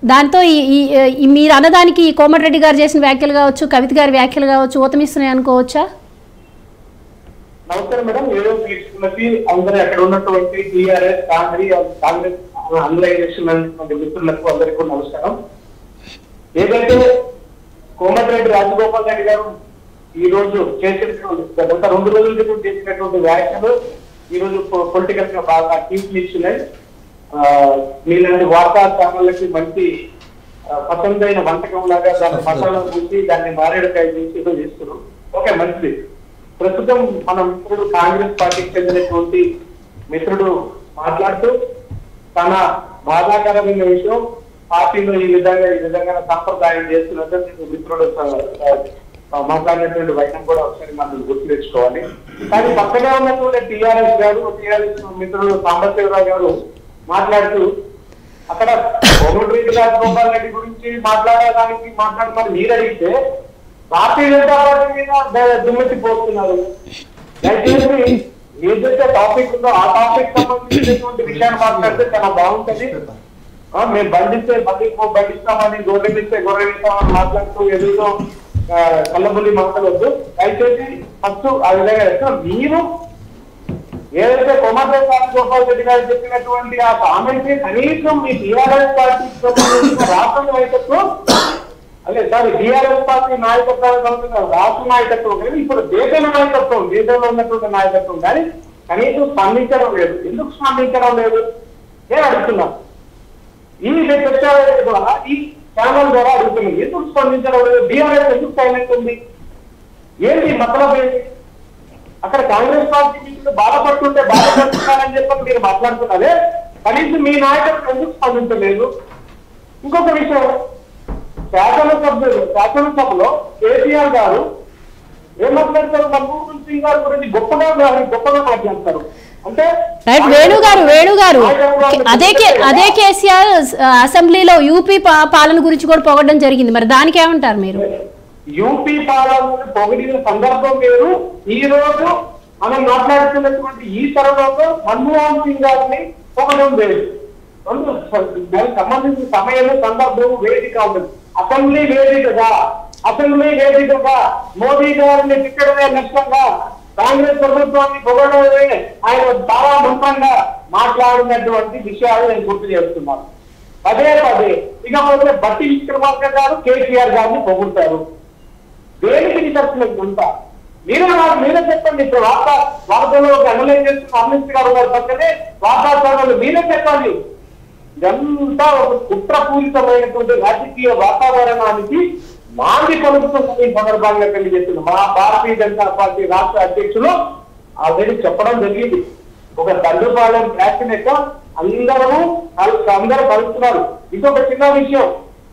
దాంతో ఈ ఈ- ఈ మీరు అన్నదానికి ఈ కోమటిరెడ్డి గారు చేసిన వ్యాఖ్యలు కావచ్చు కవిత గారి వ్యాఖ్యలు కావచ్చు ఊతమిస్తున్నాయి అనుకోవచ్చా నమస్కారం మేడం ఏదో తీసుకున్నది అందరూ అక్కడ ఉన్నటువంటి టీఆర్ఎస్ కాంగ్రెస్ కాంగ్రెస్ అందులో చేస్తున్నటువంటి మిత్రులకు అందరికీ కూడా నమస్కారం ఏదైతే కోమటిరెడ్డి రాజగోపాల్ రెడ్డి గారు ఈ రోజు చేసినటువంటి గత రెండు రోజుల క్రితం చేసినటువంటి వ్యాఖ్యలు ఈ రోజు పొలిటికల్ గా బాగా టీపీ ఇచ్చినాయి ఆ, మీలాంటి వార్తా ఛానళ్ళకి మంచి ఆ, పసందైన వంటకం లాగా దాన్ని మసాలా పూసి దాన్ని మారేడుకాయ చేసి ఏదో చేస్తున్నాం ఓకే మంచిది ప్రస్తుతం మన మిత్రుడు కాంగ్రెస్ పార్టీకి చెందినటువంటి మిత్రుడు మాట్లాడుతూ తన బాధాకరమైన విషయం పార్టీలో ఈ విధంగా ఈ విధంగా సంప్రదాయం చేస్తున్నట్టు మిత్రుడు ఆ, ఆ, మాట్లాడినటువంటి వైనం కూడా ఒకసారి మనం గుర్తు తెచ్చుకోవాలి కానీ పక్కనే ఉన్నటువంటి టిఆర్ఎస్ గారు టిఆర్ఎస్ మిత్రుడు సాంబశివరావు గారు మాట్లాడుతూ అక్కడ కోమటిరెడ్డి రాజగోపాల్ రెడ్డి గురించి మాట్లాడడానికి మాట్లాడమని మీరు అడిగితే భారతీయ జనతా పార్టీ మీద ద- దుమ్మెత్తి పోతున్నారు దయచేసి ఏదైతే టాపిక్ ఉందో ఆ టాపిక్ సంబంధించినటువంటి విషయాన్ని మాట్లాడితే చాలా బాగుంటది ఆ, మేము బండిస్తే బండి బండిస్తామని గొర్రెలు ఇస్తే గొర్రెలు ఇస్తామని మాట్లాడుతూ ఎదురుతో ఆ, కళ్ళబుల్లి మాట్లాడవద్దు దయచేసి ఫస్ట్ ఆ విధంగా చేస్తాం మీరు ఏదైతే కొమర్రెడ్డి రాజగోపాల్ రెడ్డి గారు చెప్పినటువంటి ఆ కామెంట్ కనీసం మీ టీఆర్ఎస్ పార్టీకి సంబంధించిన రాష్ట్ర నాయకత్వం అదే సారీ టీఆర్ఎస్ పార్టీ నాయకత్వానికి సంబంధించిన రాష్ట్ర నాయకత్వం కానీ ఇప్పుడు దేశ నాయకత్వం దేశంలో ఉన్నటువంటి నాయకత్వం కానీ కనీసం స్పందించడం లేదు ఎందుకు స్పందించడం లేదు నేను అడుగుతున్నాను ఈ చర్చ ద్వారా ఈ ఛానల్ ద్వారా అడుగుతున్నాను ఎందుకు స్పందించడం లేదు బీఆర్ఎస్ ఎందుకు సైలెంట్ ఉంది ఏంటి మతలబ్ ఏంటి అక్కడ కాంగ్రెస్ పార్టీ మిత్రులు బాధపడుతుంటే బాధపడుతున్నారని చెప్పి మీరు మాట్లాడుతున్నారే కనీసం మీ నాయకత్వం ఎందుకు స్పందించలేదు ఇంకొక విషయం శాసనసభ్యులు శాసనసభలో కేసీఆర్ గారు ఏం మాట్లాడతారు మన్మోహన్ సింగ్ గారి గురించి గొప్పగా గారు గొప్పగా మాట్లాడతారు అంటే రైట్ వేణు గారు వేణు గారు అదే కే- అదే కేసీఆర్ ఆ, అసెంబ్లీలో యూపీ పా- పాలన గురించి కూడా పొగడడం జరిగింది మరి దానికి ఏమంటారు మీరు యూపీ పాలనను పొగిడిన సందర్భం వేరు ఈ రోజు మనం మాట్లాడుతున్నటువంటి ఈ తరుణంలో మన్మోహన్ సింగ్ గారిని పొగడం వేరు రెండు స- దానికి సంబంధించిన సమయం సందర్భం వేదిక ఉండదు అసెంబ్లీ వేదికగా అసెంబ్లీ వేదికగా మోదీ గారిని తిట్టడమే లక్ష్యంగా కాంగ్రెస్ ప్రభుత్వాన్ని పొగడమే ఆయన చాలా మంత్రంగా మాట్లాడినటువంటి విషయాలు నేను గుర్తు చేస్తున్నాను పదే పదే ఇకపోతే బట్టి విక్రమార్క గారు కేసీఆర్ గారిని పొగుడతారు దేనికి రిసర్చ్లకు ఉంటా మీరే నాకు మీరే చెప్పండి ఇప్పుడు వార్తా వార్తల్లో ఒక అనలైజ్ చేస్తున్న అమిత్ గారు గారు పక్కనే వార్తా ఛానల్ మీరే చెప్పాలి ఇదంతా ఒక కుట్రపూరితమైనటువంటి రాజకీయ వాతావరణానికి మాంది కలుగుతున్న ఈ సందర్భంగా తెలియజేస్తుంది మా భారతీయ జనతా పార్టీ రాష్ట్ర అధ్యక్షులు ఆల్రెడీ చెప్పడం జరిగింది ఒక తండ్రిపాలెం క్యాబినెట్ అందరూ కలు- అందరూ కలుస్తున్నారు ఇంకొక చిన్న విషయం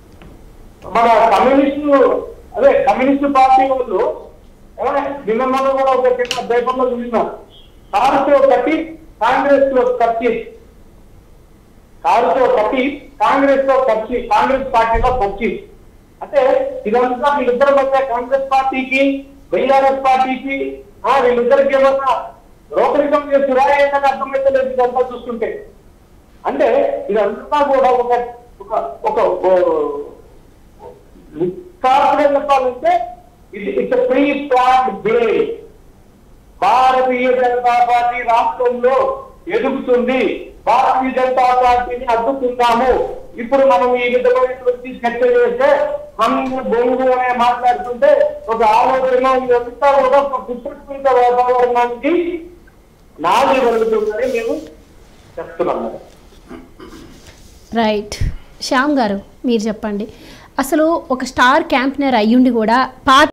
మన కమ్యూనిస్టు అదే కమ్యూనిస్టు పార్టీ వాళ్ళు ఏమన్నా నిన్న మొన్న కూడా ఒక చిన్న పేపర్లో చూసినారు కారుతో కట్టి కాంగ్రెస్ లో కట్టి కారుతో కట్టి కాంగ్రెస్ లో కచ్చి కాంగ్రెస్ పార్టీలో కచ్చి అంటే ఇదంతా వీళ్ళిద్దరి మధ్య కాంగ్రెస్ పార్టీకి బీఆర్ఎస్ పార్టీకి ఆ వీళ్ళిద్దరికి ఏమన్నా రోకరికం చేస్తురా ఏంటని అర్థమైతే లేదు ఇదంతా చూస్తుంటే అంటే ఇదంతా కూడా ఒక ఒక ఒక ఓ- నిస్సార్థంగా చెప్పాలంటే ఇది it's pre planned Bharatiya Janata party రాష్ట్రంలో ఎదుగుతుంది భారతీయ జనతా పార్టీని అడ్డుకుందాము ఇప్పుడు మనం ఈ విధమైనటువంటి చర్చ చేస్తే మనం బొంగు అనే మాట్లాడుతుంటే ఒక ఆలోచన ఇదంతా కూడా ఒక కుట్రపూరిత వాతావరణానికి నాది కలుగుతుందని మేము చెప్తున్నాము రైట్ శ్యామ్ గారు మీరు చెప్పండి అసలు ఒక స్టార్ క్యాంప్నర్ అయ్యుండి కూడా పార్టీ